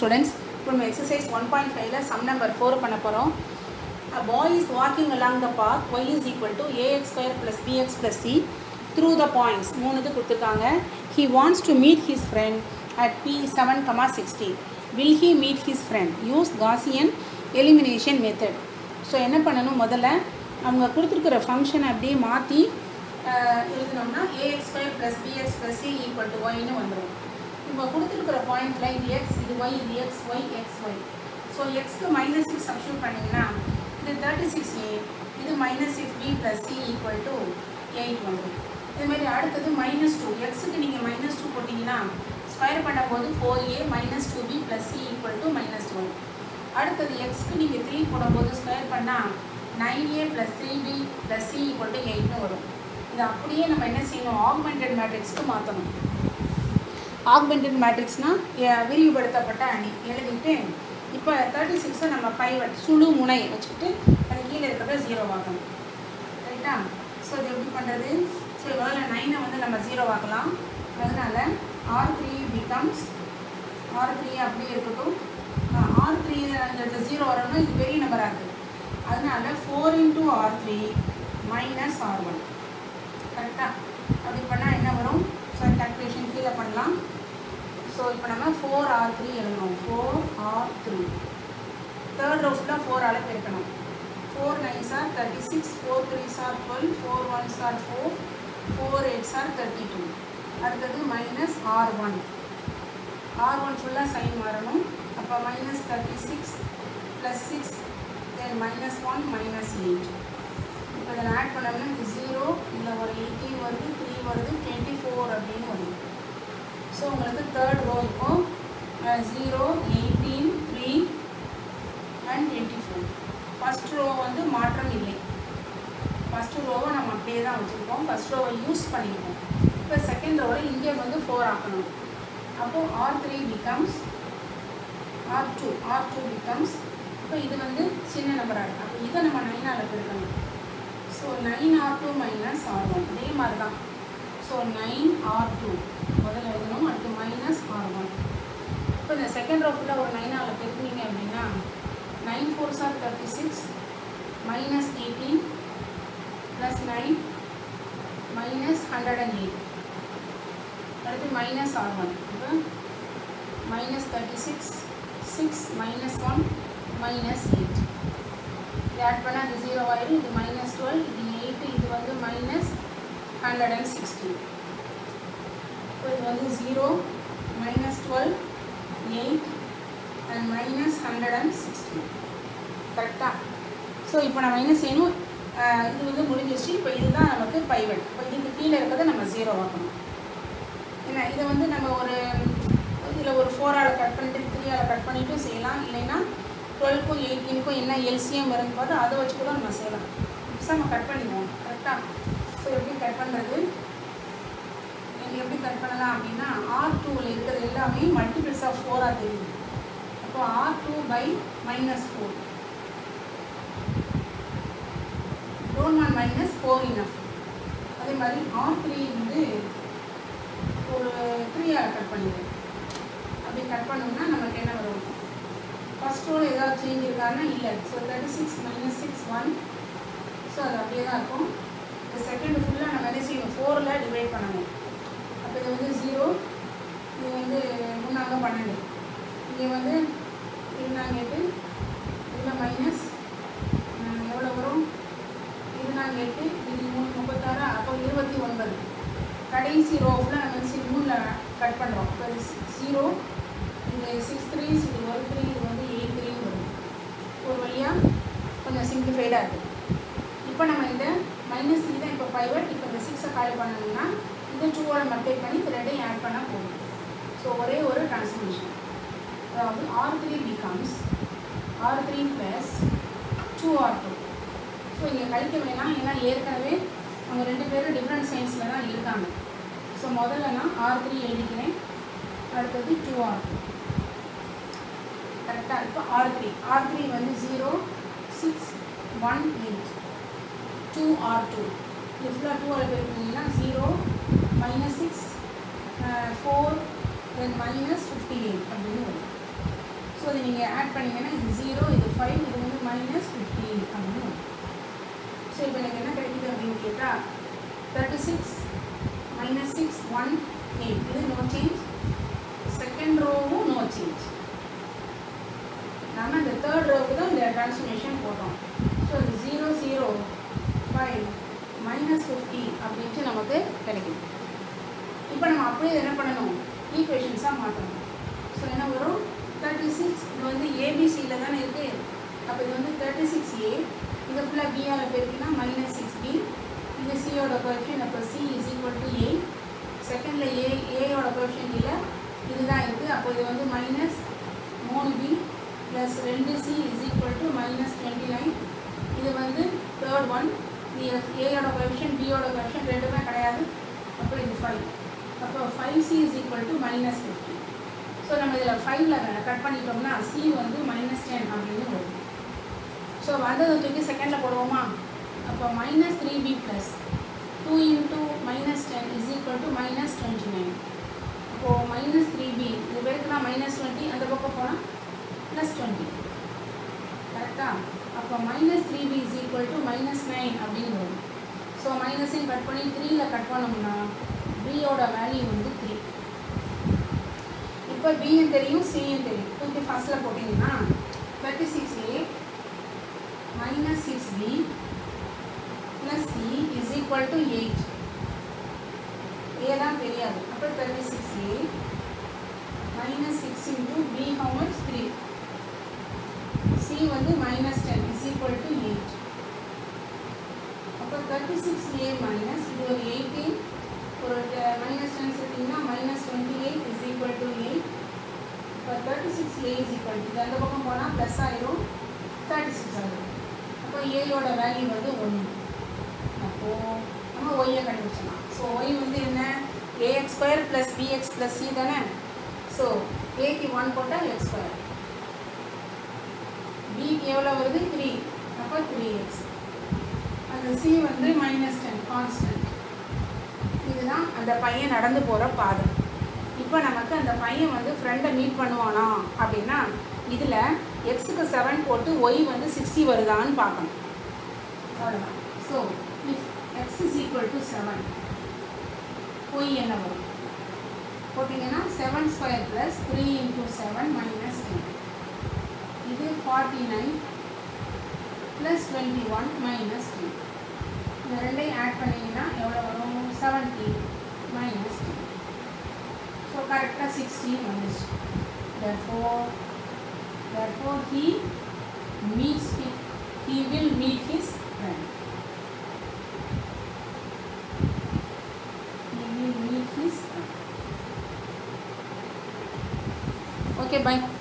students இப்போ நம்ம exercise one point ஃபைவ்ல சம் நம்பர் ஃபோர் பண்ண போகிறோம் A boy is walking along the path y is equal to ax square plus bx plus c through the points மூணு இது கொடுத்துருக்காங்க he wants to meet his friend at p 7 comma 60 will he meet his friend use Gaussian elimination method so என்ன பண்ணணும் முதல்ல அவங்க கொடுத்துருக்குற ஃபங்க்ஷனை அப்படியே மாற்றி எழுதினோம்னா A X square plus B X plus C equal to ஒய்னு வந்துடும் இப்போ கொடுத்துருக்குற பாயிண்டில் இது எக்ஸ் இது ஒய் இது X Y X Y so எக்ஸ்க்கு மைனஸ் சிக்ஸ் சப்ஸ்டியூட் பண்ணிங்கன்னா இது தேர்ட்டி சிக்ஸ் ஏ இது minus six B plus C equal to eight வந்துடும் இதுமாரி அடுத்தது மைனஸ் டூ எக்ஸுக்கு நீங்கள் மைனஸ் டூ போட்டிங்கன்னா ஸ்கொயர் பண்ணும்போது four A minus two B plus C equal to minus twelve அடுத்தது எக்ஸ்க்கு நீங்கள் த்ரீ போடும்போது ஸ்கொயர் பண்ணால் nine A plus three B plus C equal to எயிட்னு வரும் இது அப்படியே நம்ம என்ன செய்யணும் ஆக்மெண்டட் மேட்ரிக்ஸ்க்கு மாற்றணும் ஆக்மெண்டட் மேட்ரிக்ஸ்னால் விரிவுபடுத்தப்பட்ட அணி எழுதிட்டு இப்போ தேர்ட்டி சிக்ஸை நம்ம பைவட் சுழு முனை வச்சுக்கிட்டு அது கீழே இருக்கிறத ஜீரோ ஆக்கணும் ரைட்டா ஸோ இது எப்படி பண்ணுறது ஸோ முதல்ல நைனை வந்து நம்ம ஜீரோ ஆக்கலாம் அதனால் R three becomes R three அப்படியே இருக்கட்டும் ஆர் த்ரீ அந்த ஜீரோ வரணும்னா இது பெரிய நம்பராக இருக்குது அதனால four into R three minus R one கரெக்டாக அப்படி பண்ணால் என்ன வரும் ஸோ கேல்குலேஷன் கீழே பண்ணலாம் ஸோ இப்போ நம்ம ஃபோர் ஆர் த்ரீ எழுதணும் four R three third row ஃபுல்லாக ஃபோர் ஆல் பெருக்கணும் four nines are thirty six four threes are twelve four ones are four four eights are thirty two அடுத்தது minus R one R one ஃபுல்லாக sign வரணும் அப்போ minus thirty six plus six then minus one minus eight இப்போ இதில் add பண்ணோம்னா இது zero இதில் ஒரு எயிட்டீன் வருது த்ரீ வருது டுவெண்ட்டி ஃபோர் அப்படின்னு வருது ஸோ உங்களுக்கு தேர்ட் ரோ இருக்கும் zero eighteen three and twenty four first row வந்து மாற்றம் இல்லை ஃபஸ்ட்டு ரோவை நம்ம அப்படியே தான் வச்சுருக்கோம் ஃபஸ்ட் ரோவை யூஸ் பண்ணியிருக்கோம் இப்போ செகண்ட் ரோவில் இங்கே வந்து ஃபோர் ஆக்கணும் அப்போது R three becomes R two R two becomes இப்போ இது வந்து சின்ன நம்பராக இருக்குது அப்போ இதை நம்ம நைனால் பெருக்கணும் so nine R two minus R one இதே மாதிரி தான் ஸோ நைன் ஆர் டூ முதல்ல எழுதணும் அடுத்து மைனஸ் ஆர் ஒன் இப்போ இந்த செகண்ட் ரோ ஃபுல்லாக ஒரு நைனால் பெருக்குனீங்க அப்படின்னா nine fours are thirty six minus eighteen plus nine minus hundred and eight அடுத்து மைனஸ் ஆர் ஒன் இப்போ minus thirty six six minus one minus eight இது ஆட் பண்ணால் அது ஜீரோ ஆயிடும் இது மைனஸ் டுவெல் இது எயிட்டு இது வந்து மைனஸ் ஹண்ட்ரட் அண்ட் சிக்ஸ்டி இப்போ இது வந்து zero minus twelve eight and minus hundred and sixty கரெக்டாக ஸோ இப்போ நம்ம என்ன செய்யணும் இது வந்து முடிஞ்சிச்சு இப்போ இதுதான் நமக்கு பைவட் இப்போ இதுக்கு கீழே இருக்கிறத நம்ம ஜீரோ ஆக்கணும் ஏன்னா இதை வந்து நம்ம ஒரு இதில் ஒரு ஃபோரால் கட் பண்ணிட்டு த்ரீயால் கட் பண்ணிவிட்டு செய்யலாம் இல்லைன்னா டுவெல்க்கும் எயிட்டீனுக்கும் என்ன எல்சிஎம் வரும்னு பார்த்து அதை வச்சு கூட நம்ம செய்யலாம் ஸோ நம்ம கட் பண்ணிடுவோம் கரெக்டாக ஸோ எப்படி கட் பண்ணுறது நீங்கள் எப்படி கட் பண்ணலாம் அப்படின்னா ஆர் டூவில் இருக்கிறது எல்லாமே மல்டிபிள்ஸ் ஆஃப் ஃபோராக தெரியுது அப்போ R two by minus four don't one minus four enough அதே மாதிரி ஆர் த்ரீ வந்து ஒரு த்ரீயாக கட் பண்ணிடுவோம் அப்படி கட் பண்ணோம்னா நமக்கு என்ன வரும் ஃபஸ்ட் ரோல் ஏதாவது சேஞ்ச் இருக்காருன்னா இல்லை so thirty six minus six one so அது அப்படியே தான் இருக்கும் இந்த செகண்ட் ஃபுல்லாக நம்ம என்ன செய்யணும் ஃபோரில் டிவைட் பண்ணணும் அப்போ இது வந்து ஜீரோ இது வந்து முன்னாங்க பன்னெண்டு இங்கே வந்து இருந்தாங்க எட்டு இதில் மைனஸ் எவ்வளோ வரும் இருந்தாங்க எட்டு இது மூணு முப்பத்தாறு அப்போ இருபத்தி ஒன்பது கடைசி ரோவில் நம்ம சி மூணில் கட் பண்ணுறோம் இப்போ ஜீரோ இது சிக்ஸ் த்ரீஸ் இது ஒரு த்ரீ இது வந்து எயிட் த்ரீன்னு வரும் ஒரு வழியாக கொஞ்சம் சிம்பிளிஃபைடாக இருக்குது இப்போ நம்ம இந்த மைனஸ் த்ரீ தான் இப்போ பைவட் இப்போ இந்த சிக்ஸை காலி பண்ணணும்னா இந்த டூவோட மல்டிப்ளை பண்ணி இந்த ரெண்டையும் ஆட் பண்ணால் போதும் ஸோ ஒரே ஒரு ட்ரான்ஸ்ஃபர்மேஷன் அதாவது R three becomes R three plus two R two so இங்கே கழிக்க வேணாம் ஏன்னா ஏற்கனவே அவங்க ரெண்டு பேரும் டிஃப்ரெண்ட் சயின்ஸில் தான் இருக்காங்க ஸோ முதல்ல நான் ஆர் த்ரீ எழுதிக்கிறேன் அடுத்தது டூ ஆர் டூ கரெக்டாக இப்போ ஆர் த்ரீ ஆர் த்ரீ வந்து zero six one eight two R two இது ஃபுல்லாக டூ ஆல் போயிருக்கீங்கன்னா zero minus six four then minus fifty eight அப்படின்னு வரும் ஸோ இது நீங்கள் ஆட் பண்ணிங்கன்னா இது ஜீரோ இது ஃபைவ் இது வந்து மைனஸ் ஃபிஃப்டீன் அப்படின்னு வரும் ஸோ இப்போ எனக்கு என்ன கிடைக்குது அப்படின்னு கேட்டால் thirty six minus six one eight இது நோ சேஞ்ச் செகண்ட் ரோவும் நோ சேஞ்ச் நம்ம இந்த தேர்ட் ரோவுக்கு தான் இந்த ட்ரான்ஸ்ஃபர்மேஷன் போட்டோம் ஸோ இது zero zero five minus fifty அப்படின்ட்டு நமக்கு கிடைக்கும் இப்போ நம்ம அப்படியே என்ன பண்ணணும் ஈக்குவேஷன்ஸாக மாற்றணும் ஸோ என்ன வரும் தேர்ட்டி சிக்ஸ் இது வந்து ஏபிசியில் தானே இருக்குது அப்போ இது வந்து தேர்ட்டி சிக்ஸ் ஏ இது ஃபுல்லாக பிஆர் போயிருக்குன்னா மைனஸ் சிக்ஸ் பி இது சியோட கொஷின் அப்போ C is equal to A செகண்டில் ஏ ஏயோட கொஷின் இல்லை இதுதான் இருக்குது அப்போ இது வந்து மைனஸ் மூணு பி ப்ளஸ் ரெண்டு C is equal to minus twenty nine இது வந்து தேர்ட் ஒன் இது ஏயோட கொஷின் பியோட கொஷின் ரெண்டுமே கிடையாது அப்போ இது ஃபைவ் அப்போ five C is equal to minus fifty so நம்ம இதில் ஃபைவ்ல கட் பண்ணிட்டோம்னா சி வந்து மைனஸ் டென் அப்படின்னு வரும் ஸோ வந்ததை தூக்கி செகண்டில் போடுவோமா அப்போ minus three B plus two into minus ten is equal to minus twenty nine அப்போது மைனஸ் த்ரீ பி இது பேருக்குனா மைனஸ் டுவெண்ட்டி அந்த பக்கம் போனால் ப்ளஸ் டுவெண்ட்டி கரெக்டாக அப்போ minus three B is equal to minus nine அப்படின்னு வரும் ஸோ மைனஸையும் கட் பண்ணி த்ரீல கட் பண்ணோம்னா பியோட வேல்யூ வந்து த்ரீ இப்போ பியும் தெரியும் சியும் தெரியும் தூக்கி ஃபஸ்ட்டில் போட்டிங்கன்னா thirty six A minus six B plus C is equal to eight A தான் தெரியாது அப்போ thirty six A minus six into B how much three C வந்து minus ten is equal to eight அப்போ தேர்ட்டி சிக்ஸ் ஏ மைனஸ் இது ஒரு eighteen ஒரு minus ten சேர்த்திங்கன்னா minus twenty eight is equal to eight இப்போ thirty six A is equal to அந்த பக்கம் போனால் ப்ளஸ் ஆயிரும் தேர்ட்டி சிக்ஸ் ஆயிரும் அப்போ ஏயோட வேல்யூ வந்து ஒன்று அப்போது நம்ம ஒய்யை கண்டுபிடிச்சலாம் ஸோ ஒய் வந்து என்ன A X square plus B X plus C தானே ஸோ ஏக்கு ஒன் போட்டால் எக்ஸ் ஸ்கொயர் பிக்கு எவ்வளோ வருது த்ரீ அப்போ த்ரீ எக்ஸ் அந்த சி வந்து மைனஸ் டென் கான்ஸ்டன்ட் இதுதான் அந்த பையன் நடந்து போகிற பாதை இப்போ நமக்கு அந்த பையன் வந்து ஃப்ரெண்டை மீட் பண்ணுவானா அப்படின்னா இதில் எக்ஸுக்கு செவன் போட்டு ஒய் வந்து சிக்ஸ்டி வருதான்னு பார்க்கணும் அவ்வளோதான் so if X is equal to seven Y என்ன வரும் போட்டிங்கன்னா seven square plus three into seven minus ten இது forty nine plus twenty one minus two இந்த ரெண்டையும் ஆட் பண்ணிங்கன்னா எவ்வளோ வரும் செவன்ட்டி மைனஸ் டூ ஸோ கரெக்டாக சிக்ஸ்டீன் வந்துச்சு therefore therefore he meets he, he will meet his friend he will meet his friend okay bye